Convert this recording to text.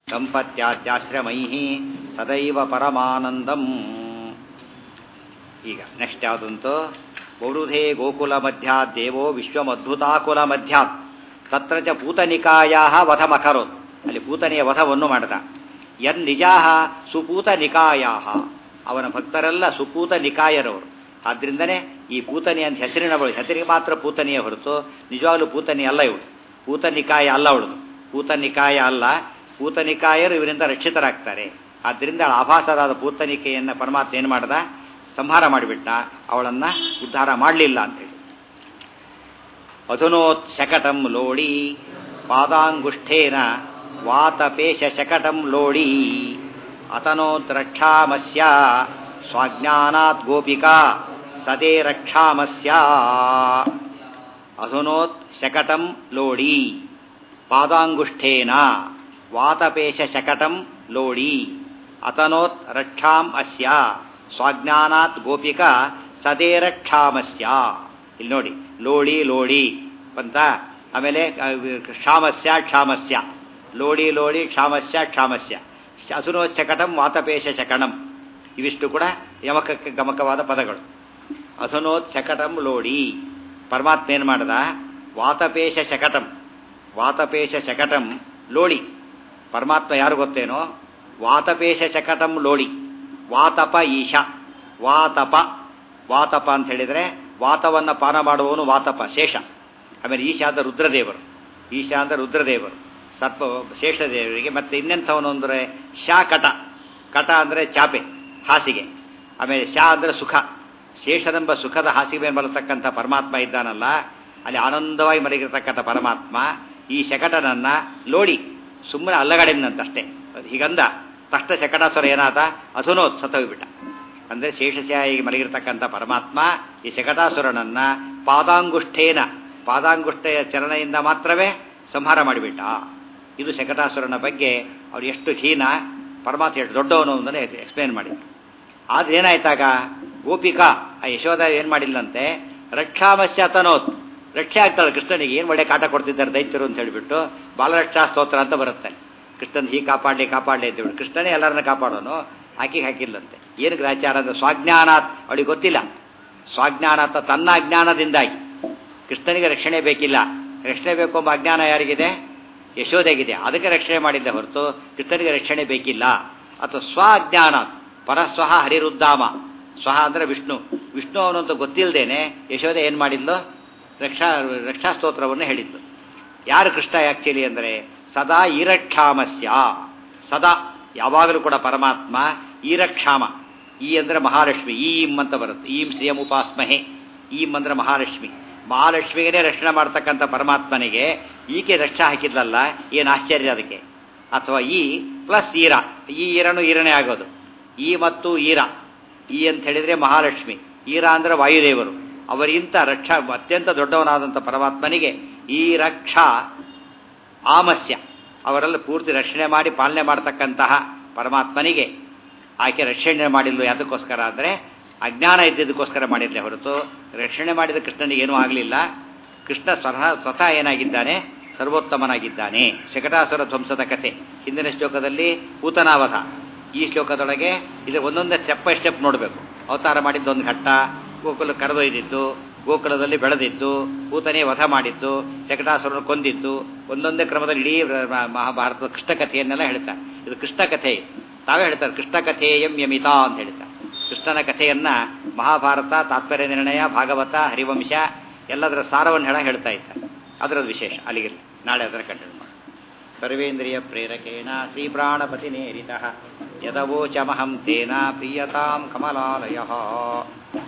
ಸಂಪತ್ಯಾತ್ಯಾಶ್ರಮೈ ಸದೈವ ಪರಮಾನಂದಂ ಈಗ ನೆಕ್ಸ್ಟ್ ಯಾವುದಂತೂ ಬಹುರುಧೇ ಗೋಕುಲ ಮಧ್ಯಾತ್ ದೇವೋ ವಿಶ್ವಮದ್ಭುತಾಕುಲ ಮಧ್ಯಾತ್ ತತ್ರ ಚ ಪೂತನಿಕಾಯ ವಧಮಕರೋತ್ ಅಲ್ಲಿ ಪೂತನಿಯ ವಧವನ್ನು ಮಾಡಿದ ಯನ್ ನಿಜಾ ಸುಪೂತ ನಿಕಾಯ ಅವನ ಭಕ್ತರೆಲ್ಲ ಸುಪೂತ ನಿಕಾಯರವರು ಆದ್ರಿಂದನೇ ಈ ಪೂತನಿ ಅಂತ ಹೆಸರಿನವಳು ಹೆಸರಿಗೆ ಮಾತ್ರ ಪೂತನಿಯ ಹೊರತು ನಿಜವಾಗ್ಲೂ ಪೂತನಿ ಅಲ್ಲ ಇವಳು ಪೂತನಿಕಾಯ ಅಲ್ಲ ಅವಳು ಪೂತನಿಕಾಯ ಅಲ್ಲ ಪೂತನಿಕಾಯರು ಇವರಿಂದ ರಕ್ಷಿತರಾಗ್ತಾರೆ ಆದ್ದರಿಂದ ಆಭಾಸರಾದ ಪೂತನಿಕೆಯನ್ನು ಪರಮಾತ್ಮ ಏನು ಮಾಡ್ದ ಸಂಹಾರ ಮಾಡಿಬಿಟ್ಟ ಅವಳನ್ನ ಉದ್ಧಾರ ಮಾಡಲಿಲ್ಲ ಅಂತೇಳಿ ಅಧುನೋತ್ ಶಕಟಂ ಲೋಡಿ ಪಾದಾಂಗುಷ್ಠೇನ ವಾತಪೇಶ ಶಕಟಂ ಲೋಡಿ ಅತನೋತ್ ರಕ್ಷಾಮಸ್ಯ ಸ್ವಾಜ್ಞಾನಾತ್ ಗೋಪಿಕಾ ಸದೇ ರಕ್ಷಾಮಸ್ಯ ಅಧುನೋತ್ ಶಕಟಂ ಲೋಡಿ ಪಾದಾಂಗುಷ್ಠೇನ ವಾತಪೇಶ ಶಕಟಂ ಲೋಡಿ ಅತನೋತ್ ರಕ್ಷಾಂ ಅಸ್ಯ ಸ್ವಾಜ್ಞಾನಾತ್ ಗೋಪಿಕಾ ಸದೇ ರಕ್ಷಾಮಸ್ಯ ಇಲ್ಲಿ ನೋಡಿ ಲೋಡಿ ಲೋಡಿ ಅಂತ ಆಮೇಲೆ ಕ್ಷಾಮಸ್ಯ ಕ್ಷಾಮಸ್ಯ ಲೋಡಿ ಲೋಡಿ ಕ್ಷಾಮಸ್ಯ ಕ್ಷಾಮಸ್ಯ ಅಸುನೋಚ್ಚಕಟಂ ವಾತಪೇಶ ಚಕಣಂ ಇವಿಷ್ಟು ಕೂಡ ಯಮಕಕ್ಕೆ ಗಮಕವಾದ ಪದಗಳು ಅಸುನೋತ್ ಶಕಟಂ ಲೋಡಿ ಪರಮಾತ್ಮ ಏನು ಮಾಡದ ವಾತಪೇಶ ಶಕಟಂ ವಾತಪೇಶ ಶಕಟಂ ಲೋಡಿ ಪರಮಾತ್ಮ ಯಾರು ಗೊತ್ತೇನೋ ವಾತಪೇಶ ಶಕಟಂ ಲೋಡಿ ವಾತಪ ಈಶ ವಾತಪ ವಾತಪ ಅಂತ ಹೇಳಿದ್ರೆ ವಾತವನ್ನ ಪಾನ ಮಾಡುವವನು ವಾತಪ ಶೇಷ ಆಮೇಲೆ ಈಶ ಅಂತ ರುದ್ರದೇವರು ಈಶ ಅಂತ ರುದ್ರದೇವರು ಸರ್ಪ ಶೇಷದೇವರಿಗೆ ಮತ್ತೆ ಇನ್ನೆಂಥವನು ಅಂದರೆ ಶಾ ಕಟ ಕಟ ಅಂದರೆ ಚಾಪೆ ಹಾಸಿಗೆ ಆಮೇಲೆ ಶಾ ಅಂದರೆ ಸುಖ ಶೇಷನೆಂಬ ಸುಖದ ಹಾಸಿಗೆ ಮೇಲೆ ಬರತಕ್ಕಂಥ ಪರಮಾತ್ಮ ಇದ್ದಾನಲ್ಲ ಅಲ್ಲಿ ಆನಂದವಾಗಿ ಮಲಗಿರ್ತಕ್ಕಂಥ ಪರಮಾತ್ಮ ಈ ಶಕಟನನ್ನ ಲೋಡಿ ಸುಮ್ಮನೆ ಅಲ್ಲಗಡೆನಂತಷ್ಟೇ ಹೀಗಂದ ತಷ್ಟ ಶಕಟಾಸುರ ಏನಾದ ಅಸುನೋತ್ ಸತ್ತೋಗ್ಬಿಟ್ಟ ಅಂದರೆ ಶೇಷಶಾಯಿಗೆ ಮಲಗಿರ್ತಕ್ಕಂಥ ಪರಮಾತ್ಮ ಈ ಶಕಟಾಸುರನನ್ನ ಪಾದಾಂಗುಷ್ಠೇನ ಪಾದಾಂಗುಷ್ಠೆಯ ಚಲನೆಯಿಂದ ಮಾತ್ರವೇ ಸಂಹಾರ ಮಾಡಿಬಿಟ್ಟ ಇದು ಶಕಟಾಸುರನ ಬಗ್ಗೆ ಅವ್ರು ಎಷ್ಟು ಹೀನ ಪರಮಾತ್ಮ ಎಷ್ಟು ದೊಡ್ಡವನು ಅಂದರೆ ಎಕ್ಸ್ಪ್ಲೇನ್ ಮಾಡಿದ್ರು ಆದ್ರೆ ಏನಾಯ್ತಾಗ ಗೋಪಿಕಾ ಆ ಯಶೋಧ ಏನು ಮಾಡಿಲ್ಲಂತೆ ರಕ್ಷಾಮಸ್ಯ ತನೋತ್ ರಕ್ಷೆ ಆಗ್ತಾಳೆ ಕೃಷ್ಣನಿಗೆ ಏನು ಒಳ್ಳೆ ಕಾಟ ಕೊಡ್ತಿದ್ದಾರೆ ದೈತ್ಯರು ಅಂತ ಹೇಳಿಬಿಟ್ಟು ಬಾಲರಕ್ಷಾ ಸ್ತೋತ್ರ ಅಂತ ಬರುತ್ತೆ ಕೃಷ್ಣನ್ ಹೀಗೆ ಕಾಪಾಡಲಿ ಕಾಪಾಡಲಿ ಅಂತ ಹೇಳಿ ಕೃಷ್ಣನೇ ಎಲ್ಲರನ್ನ ಕಾಪಾಡೋನು ಆಕೆಗೆ ಹಾಕಿಲ್ಲಂತೆ ಏನು ಗ್ರಾಚಾರ ಅಂದ್ರೆ ಸ್ವಾಜ್ಞಾನಾತ್ ಅವಳಿಗೆ ಗೊತ್ತಿಲ್ಲ ಸ್ವಾಜ್ಞಾನಾತ್ ತನ್ನ ಅಜ್ಞಾನದಿಂದಾಗಿ ಕೃಷ್ಣನಿಗೆ ರಕ್ಷಣೆ ಬೇಕಿಲ್ಲ ರಕ್ಷಣೆ ಬೇಕು ಎಂಬ ಅಜ್ಞಾನ ಯಾರಿಗಿದೆ ಯಶೋದೆಗಿದೆ ಅದಕ್ಕೆ ರಕ್ಷಣೆ ಮಾಡಿದ್ದೆ ಹೊರತು ಕೃಷ್ಣನಿಗೆ ರಕ್ಷಣೆ ಬೇಕಿಲ್ಲ ಅಥವಾ ಸ್ವ ಅಜ್ಞಾನ ಪರಸ್ವಹ ಹರಿರುದ್ದಾಮ ಸ್ವಹ ಅಂದ್ರೆ ವಿಷ್ಣು ವಿಷ್ಣು ಅವನಂತ ಗೊತ್ತಿಲ್ಲದೇನೆ ಯಶೋದೆ ಏನು ಮಾಡಿದ್ಲು ರಕ್ಷಾ ರಕ್ಷಾ ಸ್ತೋತ್ರವನ್ನು ಹೇಳಿದ್ಲು ಯಾರು ಕೃಷ್ಣ ಆಕ್ಚುಲಿ ಅಂದರೆ ಸದಾ ಈರಕ್ಷಾಮಸ್ಯ ಸದಾ ಯಾವಾಗಲೂ ಕೂಡ ಪರಮಾತ್ಮ ಈರಕ್ಷಾಮ ಈ ಅಂದ್ರೆ ಮಹಾಲಕ್ಷ್ಮಿ ಈಂ ಅಂತ ಬರುತ್ತೆ ಈಂ ಶ್ರಿಯಂ ಉಪಾಸ್ಮಹೆ ಈಂ ಅಂದ್ರೆ ಮಹಾಲಕ್ಷ್ಮಿ ಮಹಾಲಕ್ಷ್ಮಿಗೆ ರಕ್ಷಣೆ ಮಾಡ್ತಕ್ಕಂಥ ಪರಮಾತ್ಮನಿಗೆ ಈಕೆ ರಕ್ಷಾ ಹಾಕಿದ್ಲಲ್ಲ ಏನು ಆಶ್ಚರ್ಯ ಅದಕ್ಕೆ ಅಥವಾ ಈ ಪ್ಲಸ್ ಈರ ಈ ಈರನು ಈರನೇ ಆಗೋದು ಈ ಮತ್ತು ಈರ ಈ ಅಂತ ಹೇಳಿದ್ರೆ ಮಹಾಲಕ್ಷ್ಮಿ ಈರ ಅಂದ್ರೆ ವಾಯುದೇವರು ಅವರಿಗಿಂತ ರಕ್ಷಾ ಅತ್ಯಂತ ದೊಡ್ಡವನಾದಂಥ ಪರಮಾತ್ಮನಿಗೆ ಈ ರಕ್ಷಾ ಆಮಸ್ಯ ಅವರೆಲ್ಲ ಪೂರ್ತಿ ರಕ್ಷಣೆ ಮಾಡಿ ಪಾಲನೆ ಮಾಡ್ತಕ್ಕಂತಹ ಪರಮಾತ್ಮನಿಗೆ ಆಕೆ ರಕ್ಷಣೆ ಮಾಡಿಲ್ಲ ಯಾತಕ್ಕೋಸ್ಕರ ಅಂದರೆ ಅಜ್ಞಾನ ಇದ್ದಿದ್ದಕ್ಕೋಸ್ಕರ ಮಾಡಿರಲಿ ಹೊರತು ರಕ್ಷಣೆ ಮಾಡಿದ ಕೃಷ್ಣನಿಗೆ ಏನೂ ಆಗಲಿಲ್ಲ ಕೃಷ್ಣ ಸ್ವತಃ ಸ್ವತಃ ಏನಾಗಿದ್ದಾನೆ ಸರ್ವೋತ್ತಮನಾಗಿದ್ದಾನೆ ಶಕಟಾಸುರ ಧ್ವಂಸದ ಕಥೆ ಹಿಂದಿನ ಶ್ಲೋಕದಲ್ಲಿ ಪೂತನಾವಧ ಈ ಶ್ಲೋಕದೊಳಗೆ ಇದು ಒಂದೊಂದೇ ಸ್ಟೆಪ್ ಬೈ ಸ್ಟೆಪ್ ನೋಡಬೇಕು ಅವತಾರ ಮಾಡಿದ್ದೊಂದು ಘಟ್ಟ ಗೋಕುಲ ಕರೆದೊಯ್ದಿದ್ದು ಗೋಕುಲದಲ್ಲಿ ಬೆಳೆದಿದ್ದು ಪೂತನೇ ವಧ ಮಾಡಿದ್ದು ಶಕಟಾಸುರನ್ನು ಕೊಂದಿದ್ದು ಒಂದೊಂದೇ ಕ್ರಮದಲ್ಲಿ ಇಡೀ ಮಹಾಭಾರತದ ಕೃಷ್ಣ ಕಥೆಯನ್ನೆಲ್ಲ ಹೇಳ್ತಾರೆ ಇದು ಕೃಷ್ಣ ಕಥೆ ತಾವೇ ಹೇಳ್ತಾರೆ ಕೃಷ್ಣ ಕಥೆ ಎಂ ಯಮಿತಾ ಅಂತ ಹೇಳ್ತಾರೆ ಕೃಷ್ಣನ ಕಥೆಯನ್ನ ಮಹಾಭಾರತ ತಾತ್ಪರ್ಯ ನಿರ್ಣಯ ಭಾಗವತ ಹರಿವಂಶ ಎಲ್ಲದರ ಸಾರವನ್ನು ಹೇಳ ಹೇಳ್ತಾ ಇದ್ದಾರೆ ಅದರದ್ದು ವಿಶೇಷ ಅಲ್ಲಿಗೆ ನಾಳೆ ಅದರ ಕಂಟಿನ್ಯೂ ಮಾಡಿ ಸರ್ವೇಂದ್ರಿಯ ಪ್ರೇರಕೇಣ ಶ್ರೀಪ್ರಾಣಪತಿ ನೇರಿತ ಯದವೋಚಮಹಂ ತೇನ ಪ್ರೀಯತಾಂ ಕಮಲಾಲಯ